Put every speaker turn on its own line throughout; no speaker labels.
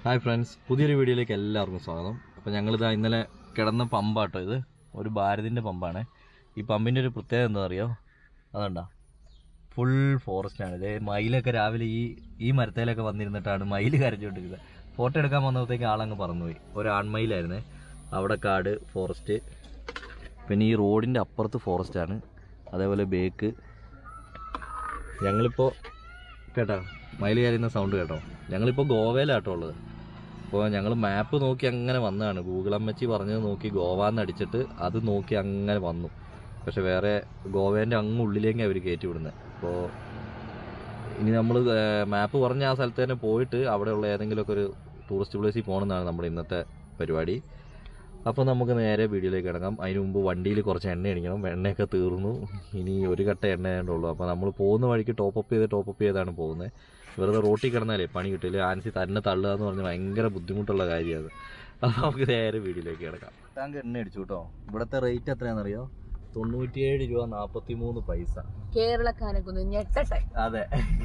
Hi friends പുതിയൊരു വീഡിയോയിലേക്ക് എല്ലാവർക്കും സ്വാഗതം അപ്പോൾ ഞങ്ങളിതാ ഇന്നലെ കിടന്ന പമ്പാട്ടോ ഇത് ഒരു ഭാരതിൻ്റെ പമ്പാണ് ഈ പമ്പിൻ്റെ ഒരു പ്രത്യേകത എന്താ അറിയോ അതുണ്ടാ ഫുൾ ഫോറസ്റ്റാണ് ഇതേ മയിലൊക്കെ രാവിലെ ഈ ഈ മരത്തേലൊക്കെ വന്നിരുന്നിട്ടാണ് മയിൽ കരച്ചുകൊണ്ടിരിക്കുന്നത് ഫോട്ടോ എടുക്കാൻ വന്നപ്പോഴത്തേക്ക് ആളങ്ങ് പറന്നുപോയി ഒരു ആൺമയിലായിരുന്നേ അവിടെ കാട് ഫോറസ്റ്റ് പിന്നെ ഈ റോഡിൻ്റെ അപ്പുറത്ത് ഫോറസ്റ്റാണ് അതേപോലെ ബേക്ക് ഞങ്ങളിപ്പോൾ കേട്ടോ മയിൽ കയറുന്ന സൗണ്ട് കേട്ടോ ഞങ്ങളിപ്പോൾ ഗോവയിലാട്ടോ ഉള്ളത് അപ്പോൾ ഞങ്ങൾ മാപ്പ് നോക്കി അങ്ങനെ വന്നതാണ് ഗൂഗിൾ അമ്മച്ചി പറഞ്ഞത് നോക്കി ഗോവാന്ന് അടിച്ചിട്ട് അത് നോക്കി അങ്ങനെ വന്നു പക്ഷെ വേറെ ഗോവേൻ്റെ അങ്ങ് ഉള്ളിലേക്ക് അവർ കയറ്റി വിടുന്നത് അപ്പോൾ ഇനി നമ്മൾ മാപ്പ് പറഞ്ഞ ആ സ്ഥലത്ത് തന്നെ പോയിട്ട് അവിടെയുള്ള ഏതെങ്കിലുമൊക്കെ ഒരു ടൂറിസ്റ്റ് പ്ലേസിൽ പോകണമെന്നാണ് നമ്മുടെ ഇന്നത്തെ പരിപാടി അപ്പോൾ നമുക്ക് നേരെ വീഡിയോയിലേക്ക് കിടക്കാം അതിന് മുമ്പ് വണ്ടിയിൽ കുറച്ച് എണ്ണ അടിക്കണം എണ്ണയൊക്കെ തീർന്നു ഇനി ഒരു കട്ട എണ്ണ ഉള്ളൂ അപ്പോൾ നമ്മൾ പോകുന്ന വഴിക്ക് ടോപ്പ് അപ്പ് ചെയ്ത് ടോപ്പ് അപ്പ് ചെയ്താണ് പോകുന്നത് വെറുതെ റോട്ടിൽ കിടന്നാലേ പണി കിട്ടില്ല ആൻസി തന്നെ തള്ളുക എന്ന് പറഞ്ഞാൽ ഭയങ്കര ബുദ്ധിമുട്ടുള്ള കാര്യമാണ് അപ്പോൾ നമുക്ക് നേരെ വീഡിയോയിലേക്ക് കിടക്കാം ടാങ്ക് എണ്ണ അടിച്ചു കേട്ടോ ഇവിടുത്തെ റേറ്റ് എത്രയാണെന്നറിയോ തൊണ്ണൂറ്റിയേഴ് രൂപ നാൽപ്പത്തി മൂന്ന് പൈസ
കേരളക്കാരൊക്കെ ഒന്ന് ഞെട്ടട്ടെ
അതെ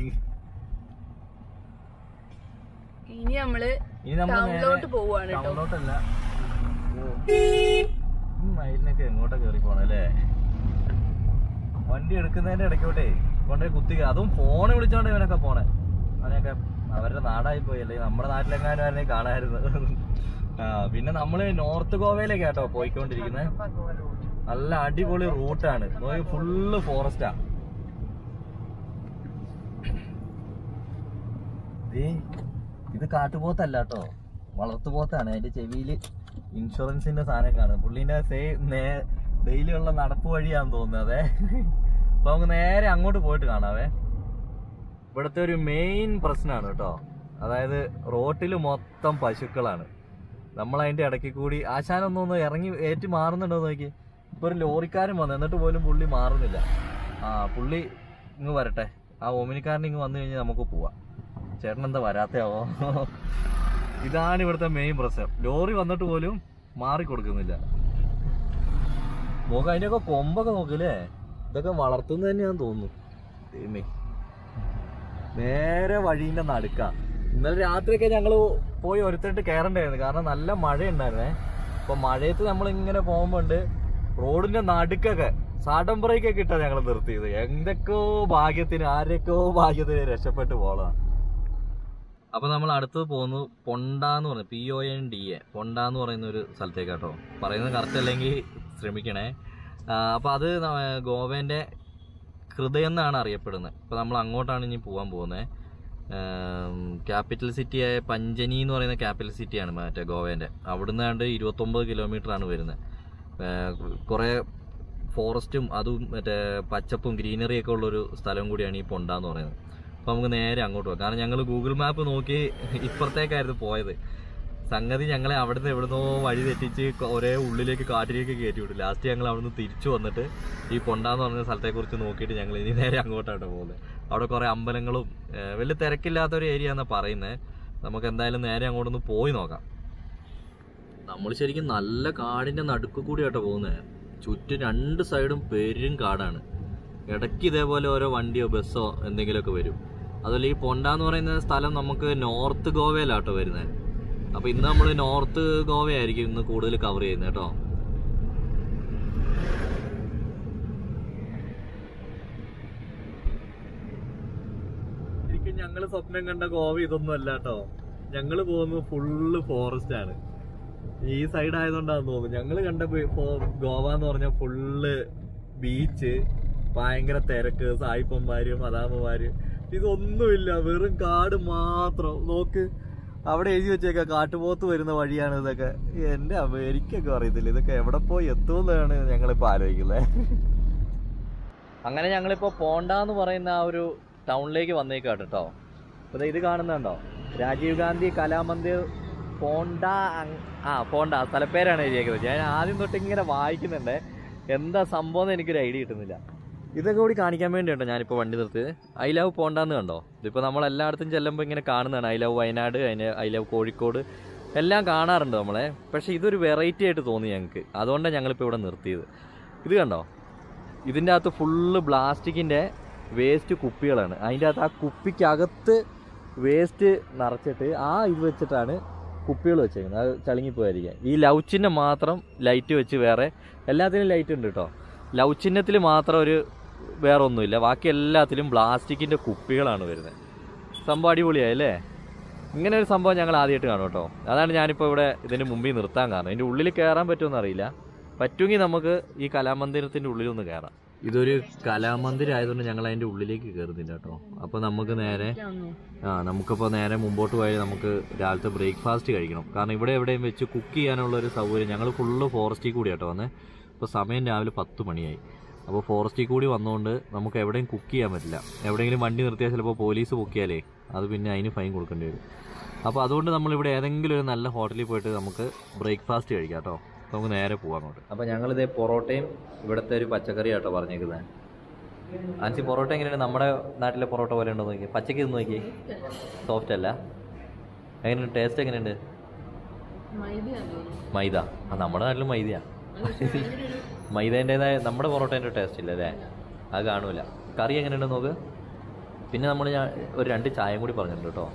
ഇനി നമ്മള്
ഇനി നമ്മൾ
ടൗണിലോട്ട് പോവാണ് കേട്ടോ
ടൗണിലോട്ടല്ല മയിലിനൊക്കെ എങ്ങോട്ടാ കയറി പോണേ അല്ലേ വണ്ടി എടുക്കുന്നതിന്റെ ഇടയ്ക്കോട്ടെ കൊണ്ടുപോയി കുത്തിക അതും ഫോണ് വിളിച്ചോണ്ട് ഇവനൊക്കെ പോണേ അവനൊക്കെ അവരുടെ നാടായി പോയി അല്ലെങ്കിൽ നമ്മുടെ നാട്ടിലെങ്ങാനും ആരെ കാണാമായിരുന്നു ആ പിന്നെ നമ്മള് നോർത്ത് ഗോവയിലേക്ക് കേട്ടോ പോയിക്കൊണ്ടിരിക്കുന്നത് നല്ല അടിപൊളി റൂട്ടാണ് നോക്കി ഫുള്ള് ഫോറസ്റ്റാ ദേ, ഇത് കാട്ടുപോത്തല്ല കേട്ടോ വളർത്തുപോത്താണ് അതിന്റെ ചെവിയില് ഇൻഷുറൻസിന്റെ സാധനം കാണും പുള്ളിന്റെ സേ ഡെയിലി ഉള്ള നടപ്പ് വഴിയാന്ന് തോന്നുന്നത് അതെ അപ്പൊ നമുക്ക് നേരെ അങ്ങോട്ട് പോയിട്ട് കാണാവേ ഇവിടുത്തെ ഒരു മെയിൻ പ്രശ്നമാണ് കേട്ടോ അതായത് റോട്ടിൽ മൊത്തം പശുക്കളാണ് നമ്മൾ അതിന്റെ ഇടയ്ക്ക് കൂടി ആശാനൊന്നും ഒന്ന് ഇറങ്ങി ഏറ്റ് മാറുന്നുണ്ടോ എന്ന് നോക്കി ഇപ്പൊ ഒരു ലോറിക്കാരൻ വന്നു എന്നിട്ട് പോലും പുള്ളി മാറുന്നില്ല ആ പുള്ളി ഇങ്ങ് വരട്ടെ ആ ഓമിനിക്കാരൻ ഇങ്ങ് വന്നു കഴിഞ്ഞാൽ നമുക്ക് പോവാം ചേട്ടൻ എന്താ വരാത്തയാവോ ഇതാണ് ഇവിടുത്തെ മെയിൻ പ്രശ്നം ലോറി വന്നിട്ട് പോലും മാറി കൊടുക്കുന്നില്ല നോക്ക അതിന്റെയൊക്കെ കൊമ്പൊക്കെ നോക്കില്ലേ ഇതൊക്കെ വളർത്തുന്നത് തന്നെയാന്ന് തോന്നുന്നു ദൈവമേ നേരെ വഴീന്റെ നടുക്ക ഇന്നലെ രാത്രിയൊക്കെ ഞങ്ങള് പോയി ഒരുത്തിട്ട് കയറണ്ടായിരുന്നു കാരണം നല്ല മഴ ഉണ്ടായിരുന്നേ അപ്പൊ മഴയത്ത് നമ്മൾ ഇങ്ങനെ പോകുമ്പോണ്ട് റോഡിന്റെ നടുക്കൊക്കെ സാഡം ബ്രേക്കൊക്കെ ഇട്ടാ ഞങ്ങൾ നിർത്തിയത് എന്തൊക്കെയോ ഭാഗ്യത്തിന് ആരൊക്കെയോ ഭാഗ്യത്തിന് രക്ഷപ്പെട്ടു പോളാ അപ്പൊ നമ്മൾ അടുത്തത് പോകുന്നു പൊണ്ട എന്ന് പറയുന്നത് P O N D A Ponda എന്ന് പറയുന്ന ഒരു സ്ഥലത്തേക്ക് കേട്ടോ പറയുന്നത് കറക്റ്റ് അല്ലെങ്കിൽ ശ്രമിക്കണേ ആ, അപ്പൊ അത് ന- ഗോവേന്റെ ഹൃദയം എന്നാണ് അറിയപ്പെടുന്നത് അപ്പൊ നമ്മൾ അങ്ങോട്ടാണ് ഇനി പോകാൻ പോകുന്നത് ക്യാപിറ്റൽ സിറ്റിയായ പഞ്ചനി എന്ന് പറയുന്ന ക്യാപിറ്റൽ സിറ്റിയാണ് മറ്റേ ഗോവേന്റെ അവിടുന്ന് ആണ്ട് ഇരുപത്തൊമ്പത് കിലോമീറ്റർ ആണ് വരുന്നത് കുറെ ഫോറസ്റ്റും അതും മറ്റേ പച്ചപ്പും ഗ്രീനറി ഒക്കെ ഉള്ളൊരു സ്ഥലം കൂടിയാണ് ഈ പൊണ്ട എന്ന് പറയുന്നത് അപ്പോൾ നമുക്ക് നേരെ അങ്ങോട്ട് പോകാം കാരണം ഞങ്ങൾ ഗൂഗിൾ മാപ്പ് നോക്കി ഇപ്പുറത്തേക്കായിരുന്നു പോയത് സംഗതി ഞങ്ങളെ അവിടുന്ന് എവിടുന്നോ വഴി തെറ്റിച്ച് കൊ- ഒരേ ഉള്ളിലേക്ക് കാട്ടിലേക്ക് കയറ്റി വിട്ടു ലാസ്റ്റ് ഞങ്ങൾ അവിടുന്ന് തിരിച്ചു വന്നിട്ട് ഈ പൊണ്ടാന്ന് പറഞ്ഞ സ്ഥലത്തെക്കുറിച്ച് നോക്കിയിട്ട് ഞങ്ങൾ ഇനി നേരെ അങ്ങോട്ടാണ് പോകുന്നത് അവിടെ കുറേ അമ്പലങ്ങളും ഏഹ്, വലിയ തിരക്കില്ലാത്ത ഒരു ഏരിയ എന്നാണ് പറയുന്നത് നമുക്ക് എന്തായാലും നേരെ അങ്ങോട്ടൊന്ന് പോയി നോക്കാം നമ്മൾ ശരിക്കും നല്ല കാടിന്റെ നടുക്ക് കൂടിയാട്ടോ പോകുന്നത് ചുറ്റും രണ്ട് സൈഡും പെരും കാടാണ് ഇടയ്ക്ക് ഇതേപോലെ ഓരോ വണ്ടിയോ ബസ്സോ എന്തെങ്കിലുമൊക്കെ വരും അതുപോലെ ഈ പൊണ്ട എന്ന് പറയുന്ന സ്ഥലം നമുക്ക് നോർത്ത് ഗോവയിലാട്ടോ വരുന്നത് അപ്പൊ ഇന്ന് നമ്മൾ നോർത്ത് ഗോവയായിരിക്കും ഇന്ന് കൂടുതൽ കവർ ചെയ്യുന്നത് കേട്ടോ ശരിക്കും ഞങ്ങള് സ്വപ്നം കണ്ട ഗോവ ഇതൊന്നും അല്ല കേട്ടോ ഞങ്ങള് പോകുന്നത് ഫുള്ള് ഫോറസ്റ്റ് ആണ് ഈ സൈഡ് ആയതുകൊണ്ടാന്ന് തോന്നുന്നു ഞങ്ങള് കണ്ട ബി- ഫോ- ഗോവ എന്ന് പറഞ്ഞ ഫുള്ള് ബീച്ച് ഭയങ്കര തിരക്ക് സായിപ്പന്മാര് മദാമ്മമാര് ഇതൊന്നുമില്ല വെറും കാട് മാത്രം നോക്ക് അവിടെ എഴുതി വെച്ചേക്ക കാട്ടുപോത്ത് വരുന്ന വഴിയാണ് ഇതൊക്കെ എന്റെ അമ്മ എനിക്കൊക്കെ അറിയത്തില്ല ഇതൊക്കെ എവിടെ പോയി എത്തുമെന്നാണ് ഞങ്ങളിപ്പോ ആലോചിക്കുന്നത് അങ്ങനെ ഞങ്ങളിപ്പോ പോണ്ട എന്ന് പറയുന്ന ആ ഒരു ടൗണിലേക്ക് വന്നേക്കാട്ടോ കേട്ടോ അപ്പൊ ദേ ഇത് കാണുന്നുണ്ടോ രാജീവ് ഗാന്ധി കലാമന്ദിർ പോണ്ട അങ്- ആ പോണ്ട സ്ഥലപ്പേരാണ് എഴുതിയേക്കുന്നത് ഞാൻ ആദ്യം തൊട്ട് ഇങ്ങനെ വായിക്കുന്നുണ്ട് എന്താ സംഭവം എന്ന് എനിക്കൊരു ഐഡിയ കിട്ടുന്നില്ല ഇതൊക്കെ കൂടി കാണിക്കാൻ വേണ്ടിയുണ്ടോ ഞാനിപ്പോൾ വണ്ടി നിർത്തിയത് ഐ ലവ് പോണ്ടാന്ന് കണ്ടോ ഇതിപ്പോൾ നമ്മൾ എല്ലായിടത്തും ചെല്ലുമ്പോൾ ഇങ്ങനെ കാണുന്നതാണ് ഐ ലവ് വയനാട് അതിന് ഐ ലവ് കോഴിക്കോട് എല്ലാം കാണാറുണ്ട് നമ്മളെ പക്ഷേ ഇതൊരു വെറൈറ്റി ആയിട്ട് തോന്നി ഞങ്ങൾക്ക് അതുകൊണ്ടാണ് ഞങ്ങളിപ്പോൾ ഇവിടെ നിർത്തിയത് ഇത് കണ്ടോ ഇതിൻ്റെ അകത്ത് ഫുള്ള് പ്ലാസ്റ്റിക്കിൻ്റെ വേസ്റ്റ് കുപ്പികളാണ് അതിൻ്റെ അകത്ത് ആ കുപ്പിക്കകത്ത് വേസ്റ്റ് നിറച്ചിട്ട് ആ ഇത് വെച്ചിട്ടാണ് കുപ്പികൾ വെച്ചേക്കുന്നത് അത് ചളുങ്ങിപ്പോയിരിക്കാൻ ഈ ലവ് ചിഹ്നം മാത്രം ലൈറ്റ് വെച്ച് വേറെ എല്ലാത്തിനും ലൈറ്റ് ഉണ്ട് കേട്ടോ ലവ് ചിഹ്നത്തിൽ മാത്രം ഒരു വേറെ ഒന്നുമില്ല ബാക്കി എല്ലാത്തിലും പ്ലാസ്റ്റിക്കിൻ്റെ കുപ്പികളാണ് വരുന്നത് സംഭവം അടിപൊളിയായി അല്ലേ ഇങ്ങനെ ഒരു സംഭവം ഞങ്ങൾ ആദ്യമായിട്ട് കാണും കേട്ടോ അതാണ് ഞാനിപ്പോൾ ഇവിടെ ഇതിന് മുമ്പിൽ നിർത്താൻ കാരണം ഇതിൻ്റെ ഉള്ളിൽ കയറാൻ പറ്റുമെന്ന് അറിയില്ല പറ്റുമെങ്കിൽ നമുക്ക് ഈ കലാമന്ദിരത്തിൻ്റെ ഉള്ളിലൊന്ന് കയറാം ഇതൊരു കലാമന്ദിരം ആയതുകൊണ്ട് ഞങ്ങൾ അതിൻ്റെ ഉള്ളിലേക്ക് കയറുന്നില്ല കേട്ടോ അപ്പോൾ നമുക്ക് നേരെ ആ നമുക്കിപ്പോൾ നേരെ മുമ്പോട്ട് പോയാൽ നമുക്ക് രാവിലത്തെ ബ്രേക്ക്ഫാസ്റ്റ് കഴിക്കണം കാരണം ഇവിടെ എവിടെയും വെച്ച് കുക്ക് ചെയ്യാനുള്ള ഒരു സൗകര്യം ഞങ്ങൾ ഫുള്ള് ഫോറസ്റ്റിൽ കൂടി കേട്ടോ വന്നേ ഇപ്പോൾ സമയം രാവിലെ പത്ത് മണിയായി അപ്പോൾ ഫോറസ്റ്റിൽ കൂടി വന്നുകൊണ്ട് നമുക്ക് എവിടെയും കുക്ക് ചെയ്യാൻ പറ്റില്ല എവിടെയെങ്കിലും വണ്ടി നിർത്തിയാൽ ചിലപ്പോൾ പോലീസ് പൊക്കിയാലേ അത് പിന്നെ അതിന് ഫൈൻ കൊടുക്കേണ്ടി വരും അപ്പോൾ അതുകൊണ്ട് നമ്മളിവിടെ ഏതെങ്കിലും ഒരു നല്ല ഹോട്ടലിൽ പോയിട്ട് നമുക്ക് ബ്രേക്ക്ഫാസ്റ്റ് കഴിക്കാം കേട്ടോ അപ്പോൾ നമുക്ക് നേരെ പോകാം അങ്ങോട്ട് അപ്പോൾ ഞങ്ങളിതേ പൊറോട്ടയും ഇവിടുത്തെ ഒരു പച്ചക്കറി ആട്ടോ പറഞ്ഞേക്കുന്നത് ആൻസി പൊറോട്ട എങ്ങനെയാണ് നമ്മുടെ നാട്ടിലെ പൊറോട്ട പോലെ ഉണ്ടോ നോക്കി പച്ചക്ക് തിന്ന് നോക്കി സോഫ്റ്റ് അല്ല എങ്ങനെയുണ്ട് ടേസ്റ്റ് എങ്ങനെയുണ്ട് മൈദ ആ നമ്മുടെ നാട്ടിൽ മൈദയാ മൈദേൻ്റെതായ നമ്മുടെ പൊറോട്ടേൻ്റെ ടേസ്റ്റ് ഇല്ല അല്ലേ അത് കാണൂല കറി എങ്ങനെയുണ്ട് നോക്ക് പിന്നെ നമ്മൾ ഞാൻ ഒരു രണ്ട് ചായയും കൂടി പറഞ്ഞിട്ടുണ്ട് കേട്ടോ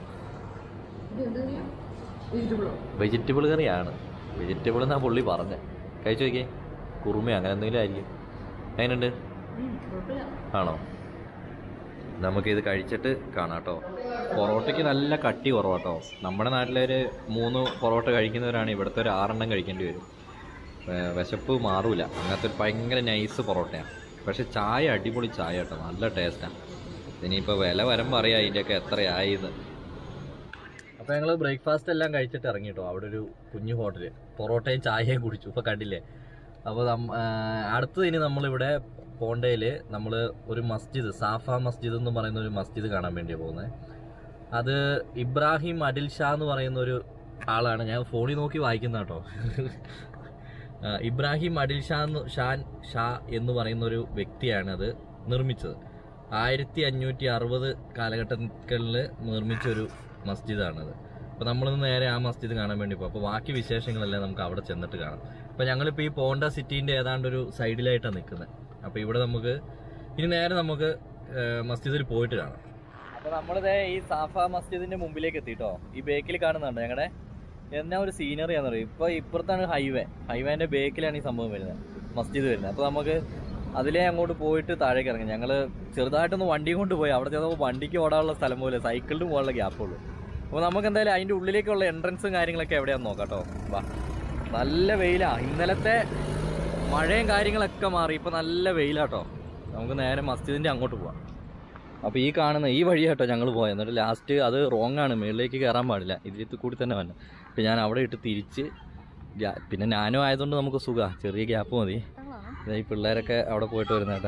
വെജിറ്റബിൾ കറിയാണ് വെജിറ്റബിൾ എന്നാ പുള്ളി പറഞ്ഞത് കഴിച്ചു നോക്കിയേ കുറുമ അങ്ങനെ എന്തെങ്കിലും ആയിരിക്കും എങ്ങനെയുണ്ട് ആണോ നമുക്കിത് കഴിച്ചിട്ട് കാണാം കേട്ടോ പൊറോട്ടയ്ക്ക് നല്ല കട്ടി കുറവാട്ടോ നമ്മുടെ നാട്ടിലൊരു മൂന്ന് പൊറോട്ട കഴിക്കുന്നവരാണ് ഇവിടുത്തെ ഒരു ആറെണ്ണം കഴിക്കേണ്ടി വരും ഏർ വിശപ്പ് മാറൂല അങ്ങനത്തെ ഒരു ഭയങ്കര നൈസ് പൊറോട്ടയാണ് പക്ഷെ ചായ അടിപൊളി ചായ കേട്ടോ നല്ല ടേസ്റ്റാണ് ഇനിയിപ്പോൾ വില വരുമ്പോൾ അറിയാം അതിൻ്റെയൊക്കെ എത്രയായി എന്ന് അപ്പോൾ ഞങ്ങൾ ബ്രേക്ക്ഫാസ്റ്റ് എല്ലാം കഴിച്ചിട്ട് ഇറങ്ങി കേട്ടോ അവിടെ ഒരു കുഞ്ഞു ഹോട്ടൽ പൊറോട്ടയും ചായയും കുടിച്ചു ഇപ്പോൾ കണ്ടില്ലേ അപ്പോൾ അടുത്തത് ഇനി നമ്മളിവിടെ പോണ്ടയിൽ നമ്മൾ ഒരു മസ്ജിദ് സാഫ മസ്ജിദ് എന്ന് പറയുന്ന ഒരു മസ്ജിദ് കാണാൻ വേണ്ടിയാണ് പോകുന്നത് അത് ഇബ്രാഹിം അഡിൽ ഷാ എന്ന് പറയുന്ന ഒരു ആളാണ് ഞാൻ ഫോണിൽ നോക്കി വായിക്കുന്ന കേട്ടോ ആ, ഇബ്രാഹിം അഡിൽ ഷാ എന്ന് ഷാൻ ഷാ എന്ന് പറയുന്ന ഒരു വ്യക്തിയാണ് അത് നിർമ്മിച്ചത് ആയിരത്തി അഞ്ഞൂറ്റി അറുപത് കാലഘട്ടങ്ങളിൽ നിർമ്മിച്ച ഒരു മസ്ജിദാണത് അപ്പോൾ നമ്മളിന്ന് നേരെ ആ മസ്ജിദ് കാണാൻ വേണ്ടി പോകും അപ്പോൾ ബാക്കി വിശേഷങ്ങളെല്ലാം നമുക്ക് അവിടെ ചെന്നിട്ട് കാണാം അപ്പോൾ ഞങ്ങളിപ്പോൾ ഈ പോണ്ട സിറ്റീൻ്റെ ഏതാണ്ട് ഒരു സൈഡിലായിട്ടാണ് നിൽക്കുന്നത് അപ്പോൾ ഇവിടെ നമുക്ക് ഇനി നേരെ നമുക്ക് ഏഹ്, മസ്ജിദിൽ പോയിട്ട് കാണാം അപ്പോൾ നമ്മളിതേ ഈ സാഫ മസ്ജിദിന്റെ മുമ്പിലേക്ക് എത്തിട്ടോ ഈ ബേക്കിൽ കാണുന്നുണ്ട് ഞങ്ങളുടെ എന്നാ ഒരു സീനറി ആണെന്ന് പറയും ഇപ്പോൾ ഇപ്പുറത്താണ് ഹൈവേ ഹൈവേന്റെ ബേക്കിലാണ് ഈ സംഭവം വരുന്നത് മസ്ജിദ് വരുന്നത് അപ്പോൾ നമുക്ക് അതിലേ അങ്ങോട്ട് പോയിട്ട് താഴേക്ക് ഇറങ്ങി ഞങ്ങൾ ചെറുതായിട്ടൊന്ന് വണ്ടി കൊണ്ട് പോയി അവിടെ ചെന്നപ്പോൾ വണ്ടിക്ക് ഓടാനുള്ള സ്ഥലം പോലെ സൈക്കിളിന് പോകാനുള്ള ഗ്യാപ്പുള്ളൂ അപ്പോൾ നമുക്ക് എന്തായാലും അതിൻ്റെ ഉള്ളിലേക്കുള്ള എൻട്രൻസും കാര്യങ്ങളൊക്കെ എവിടെയാണെന്ന് നോക്കാം കേട്ടോ വാ നല്ല വെയിലാ ഇന്നലത്തെ മഴയും കാര്യങ്ങളൊക്കെ മാറി ഇപ്പോൾ നല്ല വെയിലാട്ടോ നമുക്ക് നേരെ മസ്ജിദിൻ്റെ അങ്ങോട്ട് പോവാം അപ്പോൾ ഈ കാണുന്ന ഈ വഴിയാട്ടോ ഞങ്ങൾ പോയത് എന്നിട്ട് ലാസ്റ്റ് അത് റോങ് ആണ് മുകളിലേക്ക് കയറാൻ പാടില്ല ഇതിൽ കൂടി തന്നെ വന്നെ അപ്പോൾ ഞാൻ അവിടെ ഇട്ട് തിരിച്ച് ഗ്യാ- പിന്നെ ഞാനും ആയതുകൊണ്ട് നമുക്ക് സുഖമാണ് ചെറിയ ഗ്യാപ്പ് മതി ദേ ഈ പിള്ളേരൊക്കെ അവിടെ പോയിട്ട് വരുന്ന കേട്ടാ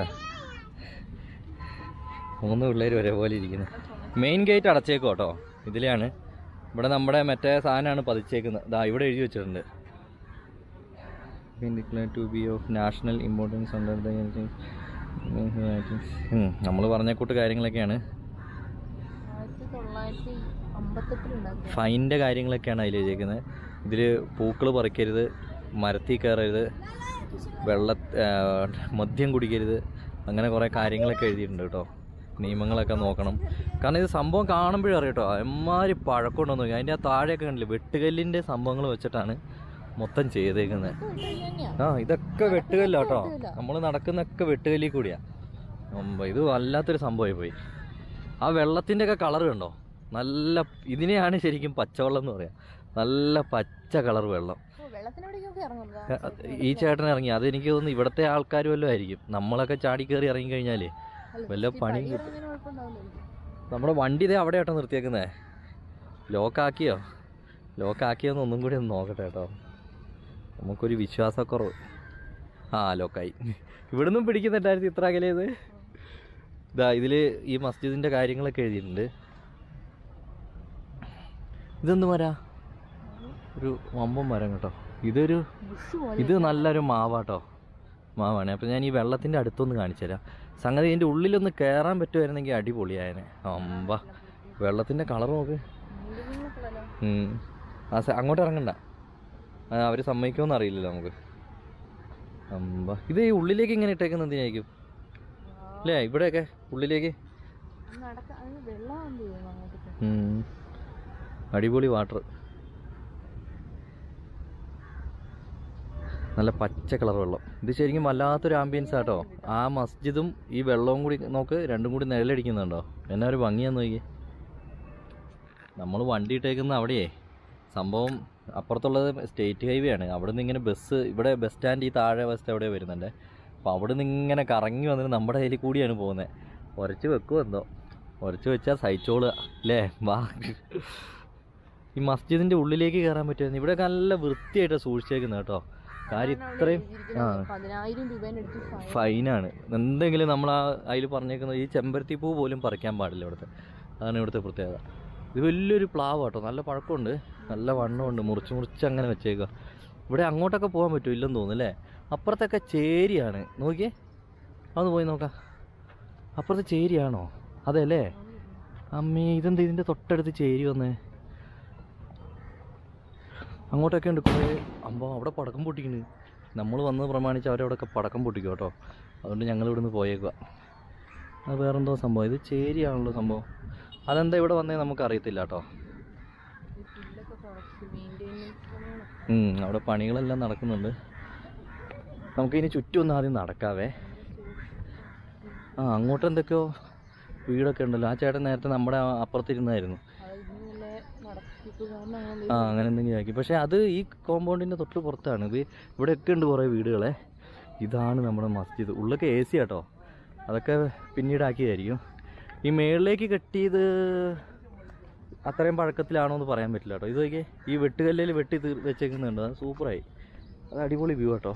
മൂന്ന് പിള്ളേർ ഒരേപോലെ ഇരിക്കുന്നു മെയിൻ ഗേറ്റ് അടച്ചേക്കും കേട്ടോ ഇതിലെയാണ് ഇവിടെ നമ്മുടെ മറ്റേ സാധനമാണ് പതിച്ചേക്കുന്നത് ദാ ഇവിടെ എഴുതി വെച്ചിട്ടുണ്ട് declare to be of national importance under the നമ്മൾ പറഞ്ഞ കൂട്ട് കാര്യങ്ങളൊക്കെയാണ്
ആയിരത്തി തൊള്ളായിരത്തി അമ്പത്തെട്ടിലുണ്ടാക്കിയ
ഫൈൻ്റെ കാര്യങ്ങളൊക്കെയാണ് അതിൽ എഴുതിയേക്കുന്നത് ഇതിൽ പൂക്കൾ പറിക്കരുത് മരത്തിൽ കയറരുത് വെള്ള ആ, മദ്യം കുടിക്കരുത് അങ്ങനെ കുറേ കാര്യങ്ങളൊക്കെ എഴുതിയിട്ടുണ്ട് കേട്ടോ നിയമങ്ങളൊക്കെ നോക്കണം കാരണം ഇത് സംഭവം കാണുമ്പോഴും അറിയാം കേട്ടോ എമ്മാതിരി പഴക്കമുണ്ടെന്ന് നോക്കി അതിൻ്റെ ആ താഴെയൊക്കെ കണ്ടില്ലേ വെട്ടുകല്ലിൻ്റെ സംഭവങ്ങൾ വെച്ചിട്ടാണ് മൊത്തം ചെയ്തേക്കുന്നത് ആ ഇതൊക്കെ വെട്ടുകല്ല കേട്ടോ നമ്മൾ നടക്കുന്നൊക്കെ വെട്ടുകല്ലിൽ കൂടിയാ ഉം, ഇത് വല്ലാത്തൊരു സംഭവമായി പോയി ആ വെള്ളത്തിൻ്റെ ഒക്കെ കളർ കണ്ടോ നല്ല ഇതിനെയാണ് ശരിക്കും പച്ചവെള്ളം എന്ന് പറയാം നല്ല പച്ച കളർ വെള്ളം
വെള്ളത്തിനോടേക്കൊക്കെ ഇറങ്ങുന്നത്
ഈ ചേട്ടൻ ഇറങ്ങി അത് എനിക്ക് തോന്നുന്നു ഇവിടുത്തെ ആൾക്കാർ വല്ലതും ആയിരിക്കും നമ്മളൊക്കെ ചാടി കയറി ഇറങ്ങി കഴിഞ്ഞാലേ വല്ല പണിയും കിട്ടും. നമ്മുടെ വണ്ടി ഇതേ അവിടെ ആട്ടോ നിർത്തിയേക്കുന്നേ ലോക്കാക്കിയോ ലോക്കാക്കിയോന്ന് ഒന്നും കൂടി ഒന്ന് നോക്കട്ടെ കേട്ടോ നമുക്കൊരു വിശ്വാസക്കുറവ് ആ ലോക്കായി ഇവിടുന്നും പിടിക്കുന്നുണ്ടായിരുന്നു ഇത്ര അകലേത് ഇതാ ഇതിൽ ഈ മസ്ജിദിൻ്റെ കാര്യങ്ങളൊക്കെ എഴുതിയിട്ടുണ്ട് ഇതെന്ത് മരാ ഒരു വമ്പൻ മരം കേട്ടോ ഇതൊരു ഇത് നല്ലൊരു മാവാട്ടോ മാവാണ് അപ്പോൾ ഞാൻ ഈ വെള്ളത്തിൻ്റെ അടുത്തൊന്ന് കാണിച്ചു തരാം സംഗതി ഇതിൻ്റെ ഉള്ളിലൊന്ന് കയറാൻ പറ്റുമായിരുന്നെങ്കിൽ അടിപൊളിയായനെ അമ്പ വെള്ളത്തിൻ്റെ കളർ നോക്ക് ഉം. ആ സ- അങ്ങോട്ട് ഇറങ്ങണ്ട അവർ സമ്മതിക്കുമെന്ന് അറിയില്ലല്ലോ നമുക്ക് അമ്പ ഇത് ഈ ഉള്ളിലേക്ക് ഇങ്ങനെ ഇട്ടേക്കുന്നത് എന്തിനായിരിക്കും അല്ലേ ഇവിടെയൊക്കെ ഉള്ളിലേക്ക്
നടക്ക അത് വെള്ളം എന്ത് ചെയ്യുന്നു അങ്ങോട്ടേക്ക്
ഉം. അടിപൊളി വാട്ടർ നല്ല പച്ച കളർ വെള്ളം ഇത് ശരിക്കും വല്ലാത്തൊരു ആംബിയൻസ് ആട്ടോ ആ മസ്ജിദും ഈ വെള്ളവും കൂടി നോക്ക് രണ്ടും കൂടി നിഴലടിക്കുന്നുണ്ടോ എന്നാ ഒരു ഭംഗിയാന്ന് നോക്കി നമ്മൾ വണ്ടി ഇട്ടേക്കുന്ന അവിടെയേ സംഭവം അപ്പുറത്തുള്ളത് സ്റ്റേറ്റ് ഹൈവേ ആണ് അവിടെ നിന്ന് ഇങ്ങനെ ബസ് ഇവിടെ ബസ് സ്റ്റാൻഡ് ഈ താഴെ വശത്ത് എവിടെ വരുന്നുണ്ട് അപ്പോൾ അവിടെ നിന്ന് ഇങ്ങനെ കറങ്ങി വന്നിട്ട് നമ്മുടെ കയ്യിൽ കൂടിയാണ് പോകുന്നത് ഉരച്ച് വെക്കുമോ എന്തോ ഉരച്ച് വെച്ചാൽ സഹിച്ചോളുക അല്ലേ വാ ഈ മസ്ജിദിൻ്റെ ഉള്ളിലേക്ക് കയറാൻ പറ്റുമായിരുന്നു ഇവിടെ നല്ല വൃത്തിയായിട്ട് സൂക്ഷിച്ചേക്കുന്നത് കേട്ടോ കാര്യം ഇത്രയും ആ
പതിനായിരം രൂപേന്റെ അടുത്ത് ഫൈൻ
ഫൈനാണ് എന്തെങ്കിലും നമ്മൾ ആ അതിൽ പറഞ്ഞേക്കുന്നത് ഈ ചെമ്പരത്തി പൂ പോലും പറിക്കാൻ പാടില്ല ഇവിടുത്തെ അതാണ് ഇവിടുത്തെ പ്രത്യേകത ഇത് വലിയൊരു പ്ലാവ് കേട്ടോ നല്ല പഴക്കമുണ്ട് നല്ല വണ്ണമുണ്ട് മുറിച്ച് മുറിച്ച് അങ്ങനെ വെച്ചേക്കുക ഇവിടെ അങ്ങോട്ടൊക്കെ പോകാൻ പറ്റും ഇല്ലെന്ന് തോന്നുന്നു അല്ലേ അപ്പുറത്തൊക്കെ ചേരിയാണ് നോക്കിയേ അതൊന്ന് പോയി നോക്കാം അപ്പുറത്ത് ചേരിയാണോ അതെ അല്ലേ അമ്മേ ഇതെന്താ ഇതിൻ്റെ തൊട്ടടുത്ത് ചേരി വന്നേ അങ്ങോട്ടൊക്കെ ഉണ്ട് കുറേ അമ്പോ അവിടെ പടക്കം പൊട്ടിക്കണ് നമ്മൾ വന്നത് പ്രമാണിച്ച് അവരവിടെയൊക്കെ പടക്കം പൊട്ടിക്കും കേട്ടോ അതുകൊണ്ട് ഞങ്ങൾ ഇവിടുന്ന് പോയേക്കുക അത് വേറെന്തോ സംഭവം ഇത് ചേരിയാണല്ലോ സംഭവം അതെന്താ ഇവിടെ വന്നേ നമുക്ക് അറിയത്തില്ല കേട്ടോ
ഈ പുല്ലൊക്കെ കുറച്ച് മെയിൻ്റെനൻസ് പണിയാണ്
ഉം, അവിടെ പണികളെല്ലാം നടക്കുന്നുണ്ട് നമുക്കിനി ചുറ്റും ഒന്ന് ആദ്യം നടക്കാവേ ആ അങ്ങോട്ട് എന്തൊക്കെയോ വീടൊക്കെ ഉണ്ടല്ലോ ആ ചേട്ടൻ നേരത്തെ നമ്മുടെ ആ അപ്പുറത്തിരുന്നായിരുന്നു
അത് ഇന്നലെ നടത്തിപ്പ് കാരണം അങ്ങനെ
ആ അങ്ങനെ എന്തെങ്കിലും ആക്കി പക്ഷേ അത് ഈ കോമ്പൗണ്ടിൻ്റെ തൊട്ട് പുറത്താണ് ഇത് ഇവിടെയൊക്കെ ഉണ്ട് കുറേ വീടുകളെ ഇതാണ് നമ്മുടെ മസ്ജിദ് ഉള്ളൊക്കെ എ സി കേട്ടോ അതൊക്കെ പിന്നീട് ആക്കിയതായിരിക്കും ഈ മേളിലേക്ക് കെട്ടിയത് അത്രയും പഴക്കത്തിലാണോ എന്ന് പറയാൻ പറ്റില്ല കേട്ടോ ഇത് നോക്കിയേ ഈ വെട്ടുകല്ലിൽ വെട്ടി തീർ വെച്ചേക്കുന്നുണ്ട് അത് സൂപ്പറായി അത് അടിപൊളി വ്യൂ കേട്ടോ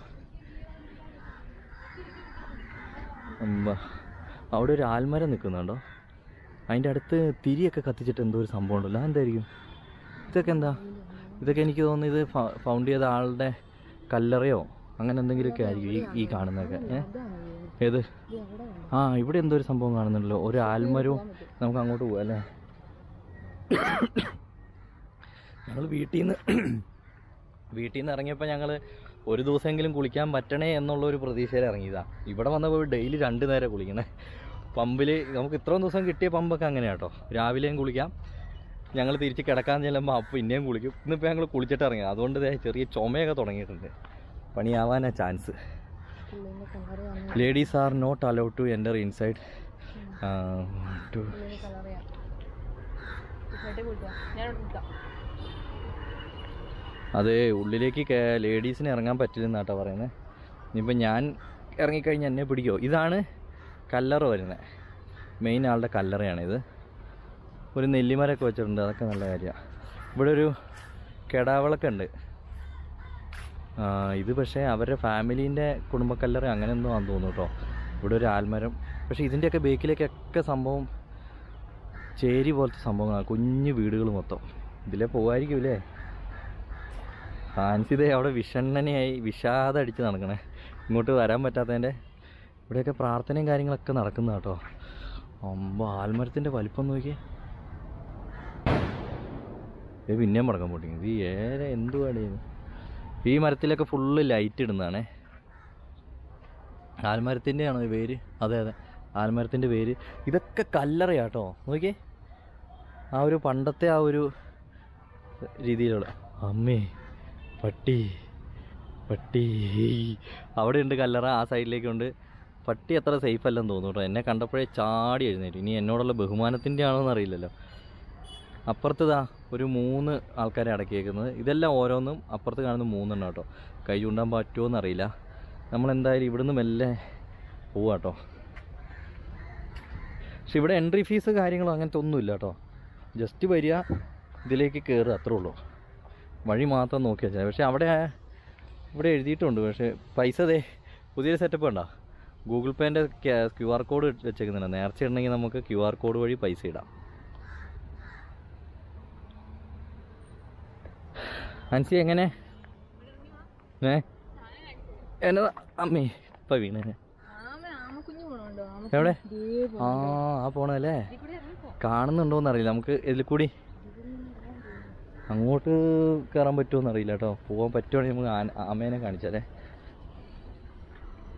അമ്പ. അവിടെ ഒരു ആൽമരം നിൽക്കുന്നുണ്ടോ അതിൻ്റെ അടുത്ത് തിരിയൊക്കെ കത്തിച്ചിട്ട് എന്തോ ഒരു സംഭവം ഉണ്ടല്ലോ അതെന്തായിരിക്കും ഇതൊക്കെ എന്താ ഇതൊക്കെ എനിക്ക് തോന്നുന്നു ഇത് ഫ- ഫൗണ്ട് ചെയ്ത ആളുടെ കല്ലറയോ അങ്ങനെ എന്തെങ്കിലുമൊക്കെ ആയിരിക്കും ഈ ഈ കാണുന്നതൊക്കെ ഏ
അതാണ്
ഏത്
ഇത് അവിടെ കണ്ടോ?
ആ ഇവിടെ എന്തോ ഒരു സംഭവം കാണുന്നുണ്ടല്ലോ ഒരു ആൽമരവും
പോകാൻ പറ്റും.
നമുക്ക് അങ്ങോട്ട് പോവാം അല്ലേ ഞങ്ങൾ വീട്ടിൽ നിന്ന് വീട്ടിൽ നിന്ന് ഇറങ്ങിയപ്പോൾ ഞങ്ങൾ ഒരു ദിവസമെങ്കിലും കുളിക്കാൻ പറ്റണേ എന്നുള്ള ഒരു പ്രതീക്ഷയിൽ ഇറങ്ങിയതാ ഇവിടെ വന്നപ്പോൾ ഡെയിലി രണ്ട് നേരം കുളിക്കണേ പമ്പിൽ നമുക്ക് ഇത്രയും ദിവസം കിട്ടിയ പമ്പൊക്കെ അങ്ങനെയാ കേട്ടോ രാവിലെയും കുളിക്കാം ഞങ്ങൾ തിരിച്ച് കിടക്കാൻ ചെല്ലുമ്പോൾ അപ്പോൾ പിന്നെയും കുളിക്കും ഇന്നിപ്പോൾ ഞങ്ങൾ കുളിച്ചിട്ട് ഇറങ്ങി അതുകൊണ്ട് ദേ ചെറിയ ചുമയൊക്കെ തുടങ്ങിയിട്ടുണ്ട് പണിയാവാനാ ചാൻസ്
പുള്ളിന്റെ കളറ് വന്നു
ladies are not allowed to enter inside to
പുള്ളിന്റെ കളറിയാ ഇങ്ങോട്ടേ പോയിട്ടാ ഞാൻ വിളിക്കാം
അത് ഉള്ളിലേക്ക് കേ- ലേഡീസിന് ഇറങ്ങാൻ പറ്റില്ലെന്നാട്ടോ പറയുന്നത് ഇനിയിപ്പോൾ ഞാൻ ഇറങ്ങിക്കഴിഞ്ഞാൽ എന്നെ പിടിക്കുമോ ഇതാണ് കല്ലറ വരുന്നത് മെയിൻ ആളുടെ കല്ലറയാണിത് ഒരു നെല്ലിമരമൊക്കെ വെച്ചിട്ടുണ്ട് അതൊക്കെ നല്ല കാര്യമാണ് ഇവിടെ ഒരു കെടാവിളൊക്കെ ഉണ്ട് ആ, ഇത് പക്ഷേ അവരുടെ ഫാമിലീൻ്റെ കുടുംബക്കല്ലറ അങ്ങനെ എന്തോ ആണെന്ന് തോന്നുന്നു കേട്ടോ ഇവിടെ ഒരു ആൽമരം പക്ഷേ ഇതിൻ്റെയൊക്കെ ബേക്കിലേക്കൊക്കെ സംഭവം ചേരി പോലത്തെ സംഭവങ്ങളാണ് കുഞ്ഞു വീടുകൾ മൊത്തം ഇതിലേ പോകുമായിരിക്കും ഫാൻസിതേ അവിടെ വിഷണ്ണനെയായി വിഷാദം അടിച്ച് നടക്കണേ ഇങ്ങോട്ട് വരാൻ പറ്റാത്തതിൻ്റെ ഇവിടെയൊക്കെ പ്രാർത്ഥനയും കാര്യങ്ങളൊക്കെ നടക്കുന്ന കേട്ടോ അമ്പ ആൽമരത്തിൻ്റെ വലിപ്പം നോക്കി ഇത് പിന്നെയും പടക്കം പൊട്ടിക്കും ഇത് ഏറെ എന്തുവാണ് ഈ മരത്തിലൊക്കെ ഫുള്ള് ലൈറ്റ് ഇടുന്നതാണേ ആൽമരത്തിൻ്റെ ആണോ ഈ പേര് അതെ അതെ ആൽമരത്തിൻ്റെ പേര് ഇതൊക്കെ കല്ലറയാട്ടോ നോക്കിയേ ആ ഒരു പണ്ടത്തെ ആ ഒരു രീതിയിലുള്ള അമ്മേ പട്ടി പട്ടി അവിടെ ഉണ്ട് കല്ലറ ആ സൈഡിലേക്കുണ്ട് പട്ടി അത്ര സേഫ് അല്ലെന്ന് തോന്നുന്നു കേട്ടോ എന്നെ കണ്ടപ്പോഴേ ചാടി എഴുന്നേറ്റു ഇനി എന്നോടുള്ള ബഹുമാനത്തിൻ്റെ ആണോ എന്ന് അറിയില്ലല്ലോ അപ്പുറത്തതാ ഒരു മൂന്ന് ആൾക്കാരെ അടക്കിയേക്കുന്നത് ഇതെല്ലാം ഓരോന്നും അപ്പുറത്ത് കാണുന്ന മൂന്നെണ്ണം കേട്ടോ കൈ ചൂണ്ടാൻ പറ്റുമോ എന്നറിയില്ല നമ്മളെന്തായാലും ഇവിടുന്ന് മെല്ലെ പോവാ കേട്ടോ പക്ഷെ ഇവിടെ എൻട്രി ഫീസ് കാര്യങ്ങളോ അങ്ങനത്തെ ഒന്നുമില്ല കേട്ടോ ജസ്റ്റ് വരിക ഇതിലേക്ക് കയറുക അത്രേ ഉള്ളൂ വഴി മാത്രം നോക്കി വെച്ചാൽ പക്ഷെ അവിടെ ഇവിടെ എഴുതിയിട്ടുണ്ട് പക്ഷേ പൈസ ദേ പുതിയൊരു സെറ്റപ്പ് ഉണ്ടോ ഗൂഗിൾ പേൻ്റെ ക്യു ആർ കോഡ് വെച്ചേക്കുന്നുണ്ട് നേർച്ച ഉണ്ടെങ്കിൽ നമുക്ക് ക്യു ആർ കോഡ് വഴി പൈസ ഇടാം അൻസി എങ്ങനെ ഏ എന്നതാ അമ്മേ ഇപ്പം വീണേ
ആമ ആമക്കുഞ്ഞു പോണുണ്ടോ ആമ
എവിടെ
ദേ
ആ ആ പോണല്ലേ
ഇതിൽ കൂടി ഇറങ്ങിപ്പോ
കാണുന്നുണ്ടോന്ന് അറിയില്ല നമുക്ക് ഇതിൽ കൂടി അങ്ങോട്ട് കയറാൻ പറ്റുമോ അറിയില്ല കേട്ടോ പോകാൻ പറ്റുവാണെങ്കിൽ നമുക്ക് ആന- അമ്മേനെ കാണിച്ചാലേ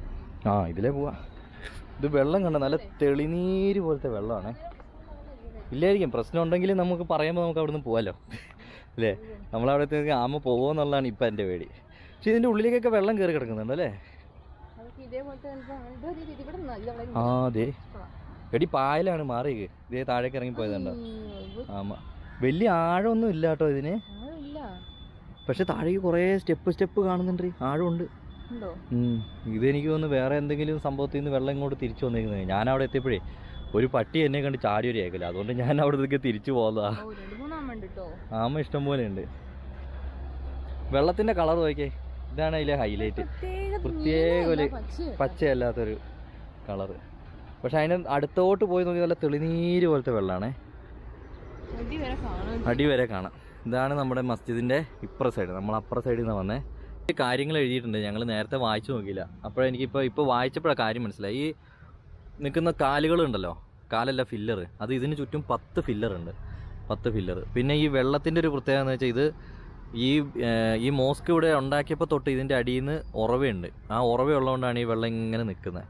ആ ഇതിലേ പോവാ ഇത് വെള്ളം കണ്ട നല്ല തെളിനീര് പോലത്തെ വെള്ളമാണ് ഇല്ലായിരിക്കും പ്രശ്നം ഉണ്ടെങ്കിൽ നമുക്ക് പറയുമ്പോൾ നമുക്ക് അവിടുന്ന് പോകാമല്ലോ അല്ലേ നമ്മളവിടത്തേക്ക് ആമ പോകുമോ എന്നുള്ളതാണ് ഇപ്പം എൻ്റെ പേടി പക്ഷെ ഇതിൻ്റെ ഉള്ളിലേക്കൊക്കെ വെള്ളം കയറി കിടക്കുന്നുണ്ട് അല്ലേ
അതൊക്കെ ഇതേപോലത്തെ ചിലപ്പോ ഇത് ഒരു ഇത് ഇവിടെ നിന്നാ, ഇത് അവിടെ
ആ
ഇങ്ങനെ.
അതെ
ആ.
എടി പായലാണ് മാറിയത് ഇതേ താഴേക്ക് ഇറങ്ങി പോയതുണ്ടോ
ഉം, ഇത്
ആമ വലിയ ആഴമൊന്നും ഇല്ല കേട്ടോ ഇതിന്
ആളില്ല.
പക്ഷെ താഴേക്ക് കുറേ സ്റ്റെപ്പ് സ്റ്റെപ്പ് കാണുന്നുണ്ട് ആഴമുണ്ട്
ഉണ്ടോ
ഉം. ഇതെനിക്ക് തോന്നുന്നു വേറെ എന്തെങ്കിലും സംഭവത്തിൽ നിന്ന് വെള്ളം ഇങ്ങോട്ട് തിരിച്ചു വന്നിരിക്കുന്നത് ഞാൻ അവിടെ എത്തിയപ്പോഴേ ഒരു പട്ടി എന്നെ കണ്ട് ചാടി ഒരു ഏക്കല അതുകൊണ്ട് ഞാൻ അവിടെ നിന്നൊക്കെ തിരിച്ചു പോകുന്നതാ
ഓ രണ്ട് മൂന്നാമ ഉണ്ട് കേട്ടോ
ആമ ഇഷ്ടം പോലെ ഉണ്ട് വെള്ളത്തിന്റെ കളർ നോക്കിയേ ഇതാണ് അതിലെ ഹൈലൈറ്റ്
പ്രത്യേക
പ്രത്യേക ഒരു
നീലമല്ല, പച്ചയാ.
പച്ചയല്ലാത്തൊരു കളറ് പക്ഷെ അതിന് അടുത്തോട്ട് പോയി നോക്കി നല്ല തെളിനീര് പോലത്തെ വെള്ളമാണേ
അടി വരെ കാണാൻ
അടി വരെ കാണാം ഇതാണ് നമ്മുടെ മസ്ജിദിന്റെ ഇപ്പുറ സൈഡ് നമ്മൾ അപ്പുറ സൈഡിൽ നിന്ന് വന്നേ ഈ കാര്യങ്ങൾ എഴുതിയിട്ടുണ്ട് ഞങ്ങൾ നേരത്തെ വായിച്ചു നോക്കിയില്ല അപ്പോഴെനിക്കിപ്പോൾ ഇപ്പോൾ വായിച്ചപ്പോഴാണ് കാര്യം മനസ്സിലായി ഈ നിൽക്കുന്ന കാലുകളുണ്ടല്ലോ കാലല്ല ഫില്ലർ അത് ഇതിന് ചുറ്റും പത്ത് ഫില്ലർ ഉണ്ട് പത്ത് ഫില്ലർ പിന്നെ ഈ വെള്ളത്തിൻ്റെ ഒരു പ്രത്യേകത എന്ന് വെച്ചാൽ ഇത് ഈ ഏർ, ഈ മോസ്ക് ഇവിടെ ഉണ്ടാക്കിയപ്പോൾ തൊട്ട് ഇതിൻ്റെ അടിയിൽ നിന്ന് ഉറവയുണ്ട് ആ ഉറവയുള്ളതുകൊണ്ടാണ് ഈ വെള്ളം ഇങ്ങനെ നിൽക്കുന്നത്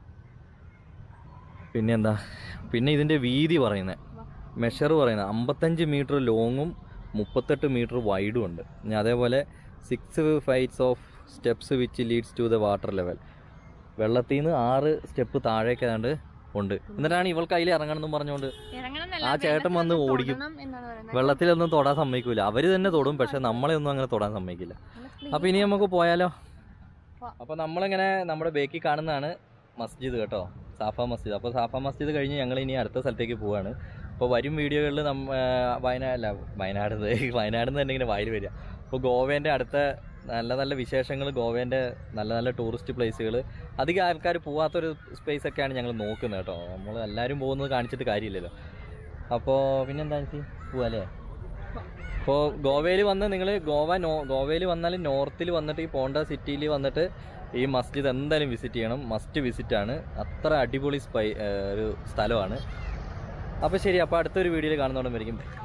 പിന്നെ എന്താ പിന്നെ ഇതിൻ്റെ വീതി പറയുന്നത് മെഷർ പറയുന്നത് അമ്പത്തഞ്ച് മീറ്റർ ലോങ്ങും മുപ്പത്തെട്ട് മീറ്റർ വൈഡും ഉണ്ട് ഇനി അതേപോലെ six flights of steps which leads to the water level വെള്ളത്തിൽ നിന്ന് ആറ് സ്റ്റെപ്പ് താഴേക്ക് ഏതാണ്ട് ഉണ്ട് എന്നിട്ടാണ് ഇവൾക്ക് അതിൽ ഇറങ്ങണമെന്നും പറഞ്ഞുകൊണ്ട്
ഇറങ്ങണമെന്നല്ല,
ആ ചേട്ടൻ വന്ന്
വെള്ളത്തിൽ
ഓടിക്കും.
തൊടണം എന്നാണ് പറയുന്നത്.
വെള്ളത്തിലൊന്നും തൊടാൻ സമ്മതിക്കൂല അവര് തന്നെ തൊടും പക്ഷെ നമ്മളെ ഒന്നും അങ്ങനെ തൊടാൻ സമ്മതിക്കില്ല
നല്ല clean
അപ്പൊ ഇനി നമുക്ക് പോയാലോ
വാ.
അപ്പൊ നമ്മളിങ്ങനെ നമ്മുടെ ബേക്കിൽ കാണുന്നതാണ് മസ്ജിദ് കേട്ടോ സാഫ മസ്ജിദ് അപ്പോൾ സാഫ മസ്ജിദ് കഴിഞ്ഞ് ഞങ്ങൾ ഇനി അടുത്ത സ്ഥലത്തേക്ക് പോവാണ് അപ്പോൾ വരും വീഡിയോകളിൽ നമ്മ വയനാട് അല്ല വയനാട് വയനാട് നിന്ന് തന്നെ ഇങ്ങനെ വായിൽ വരിക അപ്പോൾ ഗോവേൻ്റെ അടുത്ത നല്ല നല്ല വിശേഷങ്ങൾ ഗോവേൻ്റെ നല്ല നല്ല ടൂറിസ്റ്റ് പ്ലേസുകൾ അധികം ആൾക്കാർ പോവാത്തൊരു സ്പേസ് ഒക്കെയാണ് ഞങ്ങൾ നോക്കുന്നത് കേട്ടോ നമ്മൾ എല്ലാവരും പോകുന്നത് കാണിച്ചിട്ട് കാര്യമില്ലല്ലോ അപ്പോൾ പിന്നെന്താ ചേച്ചി പോവാ അല്ലേ ഇപ്പോൾ ഗോവയിൽ വന്ന് നിങ്ങൾ ഗോവ നോ ഗോവയിൽ വന്നാൽ നോർത്തിൽ വന്നിട്ട് ഈ പോണ്ട സിറ്റിയിൽ വന്നിട്ട് ഈ മസ്ജിദ് എന്തായാലും വിസിറ്റ് ചെയ്യണം മസ്റ്റ് വിസിറ്റ് ആണ് അത്ര അടിപൊളി സ്പൈ ഏർ ഒരു സ്ഥലമാണ് അപ്പോൾ ശരി അപ്പോൾ അടുത്തൊരു വീഡിയോയിൽ കാണുന്നോണ്ടും വരിക്കും